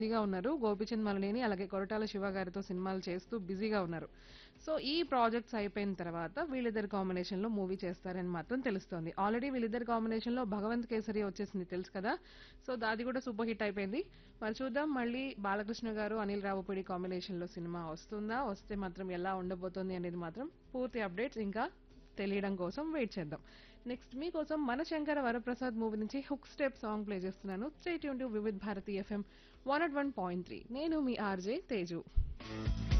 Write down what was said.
బిజీగా ఉన్నారు గోపిచంద్ మలనేని అలాగే కొరటాల శివ గారితో సినిమాలు చేస్తూ బిజీగా ఉన్నారు సో ఈ ప్రాజెక్ట్స్ అయిపోయిన తర్వాత వీళ్ళిద్దరి కాంబినేషన్ లో మూవీ చేస్తారని మాత్రం తెలుస్తోంది ఆల్రెడీ వీళ్ళిద్దరి కాంబినేషన్ లో భగవంత్ కేసరి వచ్చేసింది తెలుసు కదా సో దాది కూడా సూపర్ హిట్ అయిపోయింది మరి చూద్దాం మళ్ళీ బాలకృష్ణ గారు అనిల్ రావుపూడి కాంబినేషన్ లో సినిమా వస్తుందా వస్తే మాత్రం ఎలా ఉండబోతోంది అనేది మాత్రం పూర్తి అప్డేట్స్ ఇంకా తెలియడం కోసం వెయిట్ చేద్దాం నెక్స్ట్ మీకోసం మన శంకర వరప్రసాద్ మూవీ నుంచి హుక్ స్టెప్ సాంగ్ ప్లే చేస్తున్నాను స్టేట్ యూన్ to Vividh Bharati FM one at one point three నేను మీ ఆర్జే తేజు